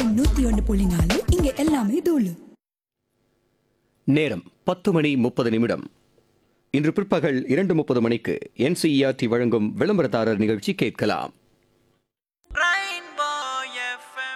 FM நூத்தி ஒன்று புள்ளி நாலு இங்க எல்லாமே தூளு நேரம் பத்து மணி முப்பது நிமிடம் இன்று பிற்பகல் இரண்டு முப்பது மணிக்கு என்சிஇஆர்டி வழங்கும் விளம்பரதாரர் நிகழ்ச்சி கேட்கலாம் Rainbow FM.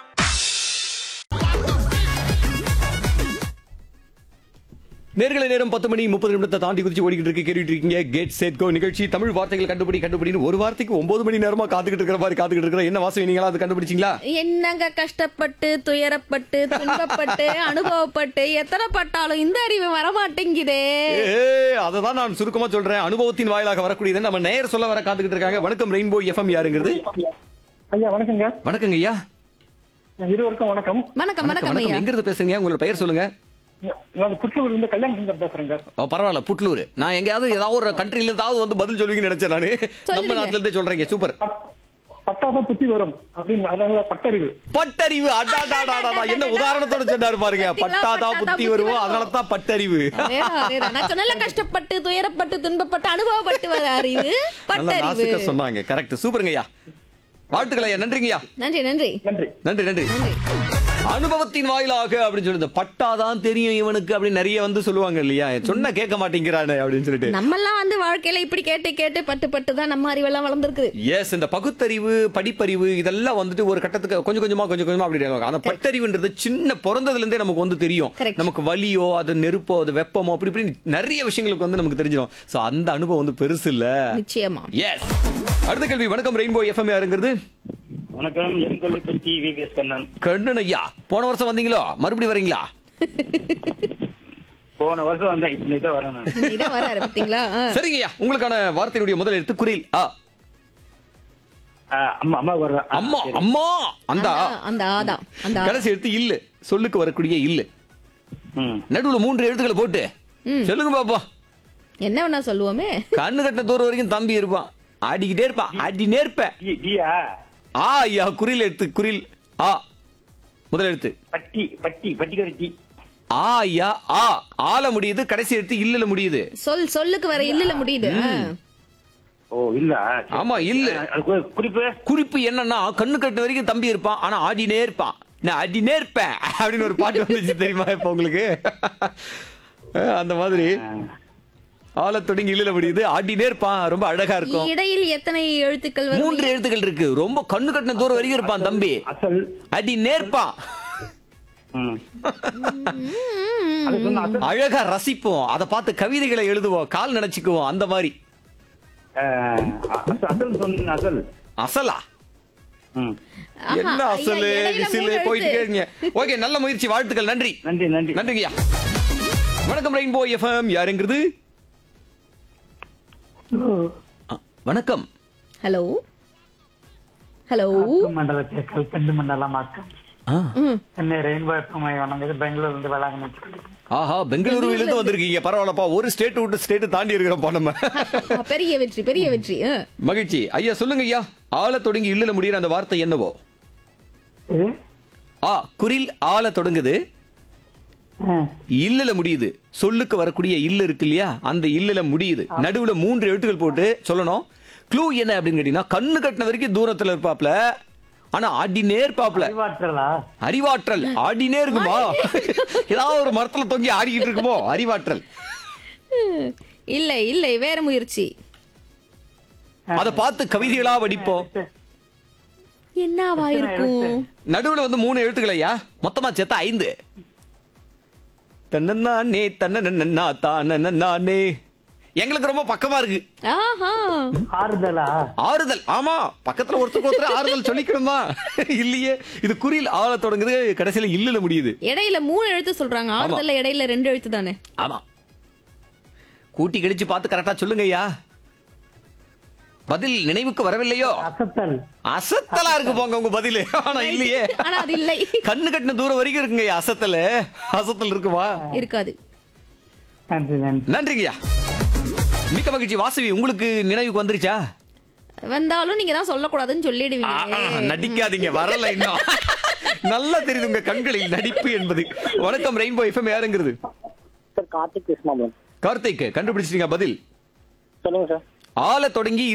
நேர்களை நேரம் பத்து மணி முப்பது நிமிடத்தை தாண்டி குதிச்சு ஓடிக்கிட்டு இருக்கு கேட்டுட்டு இருக்கீங்க கேட் செட் கோ நிகழ்ச்சி தமிழ் வார்த்தைகள் கண்டுபிடி கண்டுபிடின்னு ஒரு வார்த்தைக்கு ஒன்பது மணி நேரமா காத்துக்கிட்டு இருக்கிற மாதிரி காத்துக்கிட்டு இருக்கிற என்ன வாசம் நீங்களா அது கண்டுபிடிச்சிங்களா என்னங்க கஷ்டப்பட்டு துயரப்பட்டு துன்பப்பட்டு அனுபவப்பட்டு எத்தனை பட்டாலும் இந்த அறிவு வரமாட்டேங்குதே ஏ அதை தான் நான் சுருக்கமா சொல்றேன் அனுபவத்தின் வாயிலாக வரக்கூடியது நம்ம நேயர் சொல்ல வர காத்துக்கிட்டு இருக்காங்க வணக்கம் ரெயின்போ எஃப்எம் யாருங்கிறது ஐயா வணக்கங்க வணக்கங்க ஐயா இருவருக்கும் வணக்கம் வணக்கம் வணக்கம் வணக்கம் ஐயா எங்க இருந்து பேசுறீங்க உங்களோட பெயர் சொல்லுங்க நான் புத்தூர்ல இருந்து கல்யாண சுந்தர் பேசுறேங்க ஓ, பரவாயில்ல புட்லூர் நான் எங்கேயாவது ஏதாவது ஒரு கண்ட்ரில ஏதாவது வந்து பதில் சொல்லுவீங்கன்னு நினைச்சேன் நானு நம்ம சொல்லுங்க. நாட்டுல இருந்தே சொல்றீங்க சூப்பர் பட்- பட்டாதான் புத்தி வரும் அப்படின்னு அதாவது பட்டறிவு பட்டறிவு அடாடாடாடா என்ன உதாரணத்தோட சொன்னாரு பாருங்க பட்டாதான் புத்தி வருவோம் அதனால தான் பட்டறிவு அதேதான், அதேதான். நான் சொன்னேன்ல, கஷ்டப்பட்டு துயரப்பட்டு துன்பப்பட்டு அனுபவப்பட்டு வர அறிவு நல்லா பட்டறிவு நாசுக்க சொன்னாங்க கரெக்ட் சூப்பருங்க ஐயா வாழ்த்துக்கள் ஐயா நன்றிங்க ஐயா நன்றி நன்றி நன்றி நன்றி நன்றி அனுபவத்தின் வாயிலாக அப்படின்னு சொல்லிட்டு பட்டாதான் தெரியும் இவனுக்கு அப்படின்னு நிறைய வந்து சொல்லுவாங்க இல்லையா சொன்னா கேட்க மாட்டேங்கிறானே அப்படின்னு சொல்லிட்டு நம்மெல்லாம் வந்து வாழ்க்கையில இப்படி கேட்டு கேட்டு பட்டு பட்டு தான் நம்ம அறிவெல்லாம் வளர்ந்துருக்குது எஸ் இந்த பகுத்தறிவு படிப்பறிவு இதெல்லாம் வந்துட்டு ஒரு கட்டத்துக்கு கொஞ்சம் கொஞ்சமா கொஞ்சம் கொஞ்சமா அப்படி ஆகும். அந்த பட்டறிவுன்றது சின்ன பிறந்ததுல இருந்தே நமக்கு வந்து தெரியும் Correct. நமக்கு வலியோ அது நெருப்போ அது வெப்பமோ அப்படி இப்படி நிறைய விஷயங்களுக்கு வந்து நமக்கு தெரிஞ்சிடும் சோ அந்த அனுபவம் வந்து பெருசு இல்ல நிச்சயமா எஸ் அடுத்த கேள்வி வணக்கம் ரெயின்போ எஃப்எம் யாருங்கிறது வணக்கம் என் கொல்லிப்பட்டி விவிஎஸ் கண்ணன் கண்ணன் ஐயா போன வருஷம் வந்தீங்களோ மறுபடியும் வரீங்களா போன வருஷம் வந்தேன் இன்னைக்கு தான் வரேன் நான். இதான் வராரு பாத்தீங்களா ஆ. சரிங்க ஐயா உங்களுக்கான வார்த்தையினுடைய முதல் எழுத்து குரில் ஆ ஆ, அம்மா அம்மா வர்றேன் ஆ, அம்மா சரி. அம்மா அந்த ஆ. அந்த- அந்த ஆதான் அந்த ஆ. கடைசி எழுத்து இல்லு சொல்லுக்கு வரக்கூடிய இல்லு ம். நடுவுல மூன்று எழுத்துக்களை போட்டு சொல்லுங்க பாப்பா என்ன வேணா சொல்லுவோமே கண்ணு கட்டின தூரம் வரைக்கும் தம்பி இருப்பான் ஆடிக்கிட்டே இருப்பான் ஆடினே இருப்பேன் டி- டியா ஆ ஐயா குறில் எழுத்து குறில் ஆ முதல் எழுத்து பட்டி பட்டி பட்டிக்காரி டி ஆ ஐயா ஆ ஆல முடியுது கடைசி எழுத்து இல்லல முடியுது சொல் சொல்லுக்கு வர இல்லல முடியுது ஆ. ஓ இல்ல சரி. ஆமா இல்ல அது கு- குறிப்பு குறிப்பு என்னன்னா கண்ணு கட்டின வரைக்கும் தம்பி இருப்பான் ஆனா ஆடினே இருப்பான் நான் ஆடினே இருப்பேன் அப்படின்னு ஒரு பாட்டு வந்துச்சு தெரியுமா இப்ப உங்களுக்கு அஹ், அந்த மாதிரி ஆல தொடங்கி இல்லல முடியுது ஆடினே இருப்பான் ரொம்ப அழகா இருக்கும் இடையில் எத்தனை எழுத்துக்கள் வரும் மூன்று எழுத்துக்கள் இருக்கு ரொம்ப கண்ணு கட்டின தூரம் வரைக்கும் இருப்பான் தம்பி அசல் அடி நேர்ப்பான் ம். அது சொன்ன அசல் அழகா ரசிப்போம் அதை பார்த்து கவிதைகளை எழுதுவோம் கால் நினைச்சுக்குவோம் அந்த மாதிரி ஆ, அசல் அசல் சொன்ன அசல் அசலா ம். ஆஹா, என்ன ஐயா, அசலு இடையில விசிலு மூணு போயிட்டு எழுத்து. இருக்கீங்க ஓகே நல்ல முயற்சி வாழ்த்துக்கள் நன்றி நன்றி நன்றி நன்றிங்கய்யா வணக்கம் ரெயின்போ எஃப்எம் யாருங்கிறது ஆ, வணக்கம் ஹலோ ஹலோ மண்டல தேக்கல் பெண்டு மண்டலம் மாக்கம் ஆ, சென்னை ரெயின்போ எஃப்எம் வணங்குது பெங்களூர் இருந்து வேளாங்கண்ணி ஆஹா பெங்களூருல இருந்து வந்திருக்கீங்க பரவாயில்லப்பா ஒரு ஸ்டேட் விட்டு ஸ்டேட் தாண்டி இருக்கிறோம்ப்பா நம்ம ஆ, பெரிய வெற்றி பெரிய வெற்றி ஆ. மகிழ்ச்சி ஐயா சொல்லுங்க ஐயா ஆள தொடங்கி இல்லல முடியுற அந்த வார்த்தை என்னவோ ஆ குரில் ஆள தொடங்குது இல்லல முடியுது சொல்லுக்கு வரக்கூடிய இல்ல இருக்கு இல்லையா அந்த இல்லல முடியுது நடுவுல மூன்று எழுத்துக்கள் போட்டு சொல்லணும் க்ளூ என்ன அப்படின்னு கேட்டீங்கன்னா கண்ணு கட்டின வரைக்கும் தூரத்துல இருப்பாப்ல ஆனா ஆடினே இருப்பாப்ல அறிவாற்றலா அறிவாற்றல் ஆடினே இருக்குமா ஏதாவது ஒரு மரத்துல தொங்கி ஆடிக்கிட்டு இருக்குமோ அறிவாற்றல் இல்லை இல்லை வேற முயற்சி அதை பார்த்து கவிதைகளா வடிப்போம் என்னவா இருக்கும் நடுவுல வந்து மூணு எழுத்துக்கள் ஐயா மொத்தமா சேர்த்தா ஐந்து தன்னே தன்னா தானே எங்களுக்கு ரொம்ப பக்கமா இருக்கு ஆஹா ஆறுதலா ஆறுதல் ஆமா பக்கத்துல ஒருத்தருக்கு ஒருத்தர் ஆறுதல் சொல்லிக்கணுமா இல்லையே இது குறியில் ஆள தொடங்குது கடைசியில இல்லல முடியுது இடையில மூணு எழுத்து சொல்றாங்க ஆறுதல்ல இடையில ரெண்டு எழுத்து தானே ஆமா கூட்டி கழிச்சு பார்த்து கரெக்டா சொல்லுங்க ஐயா பதில் நினைவுக்கு வரவில்லையோ அசத்தல் அசத்தலா இருக்கு போங்க உங்க பதில் ஆனா இல்லையே ஆனா அது இல்லை கண்ணு கட்டின தூரம் வரைக்கும் இருக்குங்க ஐயா அசத்தல அசத்தல் இருக்குமா இருக்காது நன்றி நன்றி நன்றிங்கய்யா மிக்க மகிழ்ச்சி வாசவி உங்களுக்கு நினைவுக்கு வந்துருச்சா வந்தாலும் நீங்க தான் சொல்லக்கூடாதுன்னு ஆ, சொல்லிடுவீங்க ஆ, நடிக்காதீங்க வரல இன்னும் நல்லா தெரியுது உங்க கண்களில் நடிப்பு என்பது வணக்கம் ரெயின்போ எஃப்எம் யாருங்கிறது சார் கார்த்திக் கிருஷ்ணாமன் கார்த்திக் கண்டுபிடிச்சிட்டீங்க பதில் சொல்லுங்க சார் ஆள தொடங்கி